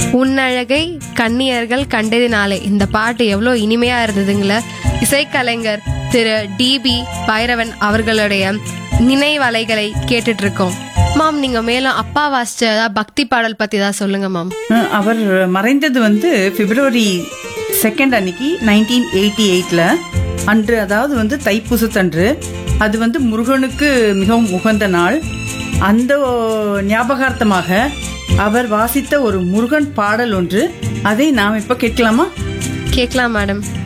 உன்னழகை கன்னியர்கள் கண்டதினாலே இந்த பாட்டு எவ்வளோ இனிமையா இருந்ததுங்கள இசைக்கலைஞர் திரு டிபி பைரவன் அவர்களுடைய நினைவலைகளை கேட்டுட்டு இருக்கோம் மாம் நீங்க மேலும் அப்பா வாசிச்ச ஏதாவது பக்தி பாடல் பத்தி ஏதாவது சொல்லுங்க மாம் அஹ் அவர் மறைந்தது வந்து பிப்ரவரி செகண்ட் அன்னைக்கு நைன்டீன் எயிட்டி எயிட்ல அன்று அதாவது வந்து தைப்பூசத்தன்று அது வந்து முருகனுக்கு மிகவும் உகந்த நாள் அந்த ஞாபகார்த்தமாக அவர் வாசித்த ஒரு முருகன் பாடல் ஒன்று அதை நாம் இப்ப கேட்கலாமா கேட்கலாம் மேடம்